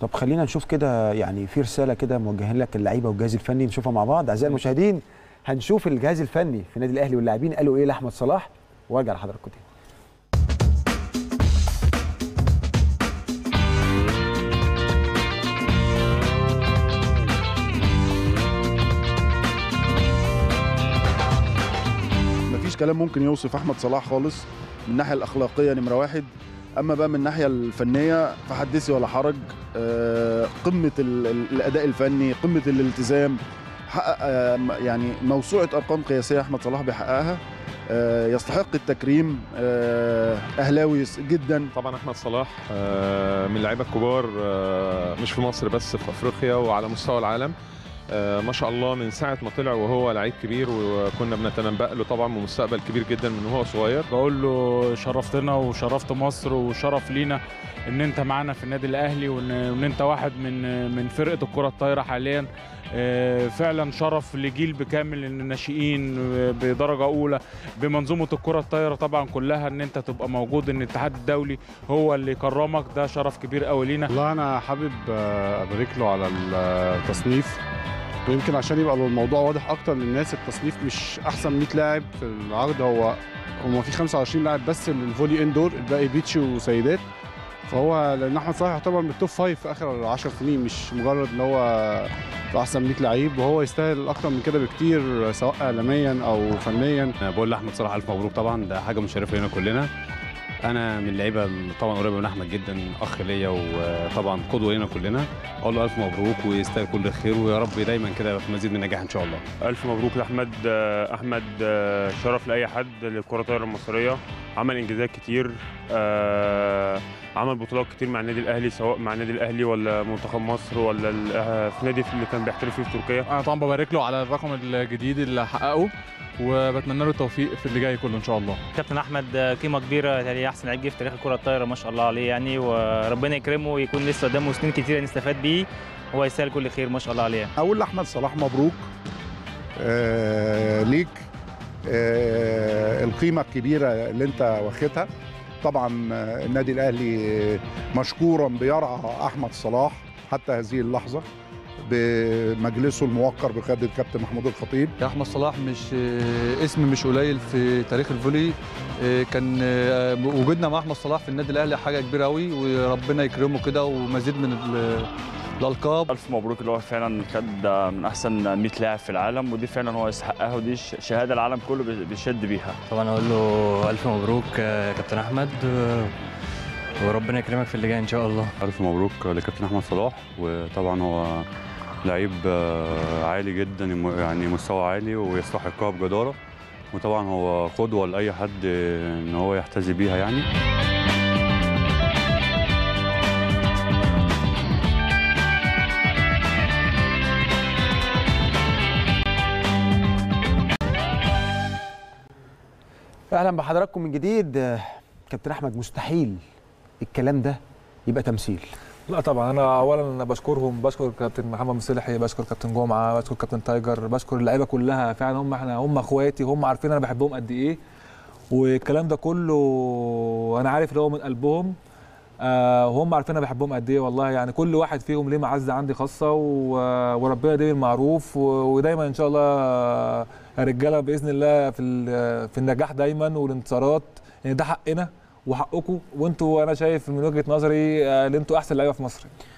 طب خلينا نشوف كده يعني في رساله كده موجهين لك اللعيبه والجهاز الفني نشوفها مع بعض اعزائي المشاهدين هنشوف الجهاز الفني في النادي الاهلي واللاعبين قالوا ايه لاحمد صلاح وارجع لحضراتكم تاني مفيش كلام ممكن يوصف احمد صلاح خالص من الناحيه الاخلاقيه نمره واحد اما بقى من الناحيه الفنيه فحدثي ولا حرج آه، قمه ال- ال- الاداء الفني قمه الالتزام حقق آه، م- يعني موسوعه ارقام قياسيه احمد صلاح بيحققها آه، يستحق التكريم آه، اهلاوي جدا طبعا احمد صلاح آه، من اللعيبه الكبار آه، مش في مصر بس في افريقيا وعلى مستوى العالم آه، ما شاء الله من ساعه ما طلع وهو لعيب كبير وكنا بنتنبأ له طبعا بمستقبل كبير جدا من وهو صغير بقول له شرفتنا وشرفت مصر وشرف لينا ان انت معانا في النادي الاهلي وان, وإن انت واحد من من فرقه الكره الطايره حاليا آه، فعلا شرف لجيل بكامل ان الناشئين بدرجه اولى بمنظومه الكره الطايره طبعا كلها ان انت تبقى موجود ان الاتحاد الدولي هو اللي كرمك ده شرف كبير قوي لينا والله انا حابب آه، ابارك له على التصنيف ويمكن عشان يبقى الموضوع واضح اكتر للناس التصنيف مش احسن 100 لاعب في العرض هو هو في 25 لاعب بس للفولي اندور الباقي بيتش وسيدات فهو لان احمد صلاح يعتبر من التوب فايف في اخر 10 سنين مش مجرد ان هو في احسن 100 لعيب وهو يستاهل اكتر من كده بكتير سواء اعلاميا او فنيا أنا بقول لاحمد صلاح الف مبروك طبعا ده حاجه مشرفه لنا كلنا انا من اللعيبه اللي طبعا قريبه من احمد جدا اخ ليا وطبعا قدوه لنا كلنا اقول له الف مبروك ويستاهل كل خير ويا رب دايما كده في مزيد من النجاح ان شاء الله ألف مبروك لأحمد آه، أحمد آه، شرف لأي حد للكرة الطايرة المصرية عمل إنجازات كتير آه، عمل بطولات كتير مع النادي الأهلي سواء مع النادي الأهلي ولا منتخب مصر ولا ال- آه، في النادي اللي كان بيحترف فيه في تركيا انا طبعا ببارك له على الرقم الجديد اللي حققه وبتمنى له التوفيق في اللي جاي كله ان شاء الله كابتن احمد قيمه كبيره يعني احسن لعيب جه في تاريخ الكره الطايره ما شاء الله عليه يعني وربنا يكرمه ويكون لسه قدامه سنين كتيره نستفاد بيه هو يستاهل كل خير ما شاء الله عليه اقول لاحمد صلاح مبروك آه ليك آه القيمه الكبيره اللي انت واخدها طبعا آه، النادي الاهلي مشكورا بيرعى احمد صلاح حتى هذه اللحظه بمجلسه الموقر بقياده الكابتن محمود الخطيب يا احمد صلاح مش آه، اسم مش قليل في تاريخ الفولي آه، كان آه، وجودنا مع احمد صلاح في النادي الاهلي حاجه كبيره قوي وربنا يكرمه كده ومزيد من ال- الالقاب ألف مبروك اللي هو فعلا خد من أحسن 100 لاعب في العالم ودي فعلا هو يستحقها ودي ش- شهادة العالم كله بي- بيشد بيها طبعا اقول له الف مبروك آه، كابتن احمد آه، وربنا يكرمك في اللي جاي ان شاء الله ألف مبروك لكابتن أحمد صلاح وطبعا هو لعيب آه، عالي جدا يعني مستوى عالي ويستحقها بجدارة وطبعا هو قدوة لأي حد إن هو يحتذي بيها يعني اهلا بحضراتكم من جديد آه، كابتن احمد مستحيل الكلام ده يبقى تمثيل لا طبعا انا اولا بشكرهم بشكر كابتن محمد مصلحي بشكر كابتن جمعه بشكر كابتن تايجر بشكر اللعيبه كلها فعلا هم احنا هم اخواتي هم عارفين انا بحبهم قد ايه والكلام ده كله انا عارف اللي هو من قلبهم آه وهم عارفين انا بحبهم قد ايه والله يعني كل واحد فيهم ليه معزه عندي خاصه و- وربنا يديم المعروف و- ودايما ان شاء الله يا رجاله باذن الله في ال- في النجاح دايما والانتصارات يعني ده حقنا وحقكم وانتوا انا شايف من وجهه نظري آه، ان انتوا احسن لعيبه في مصر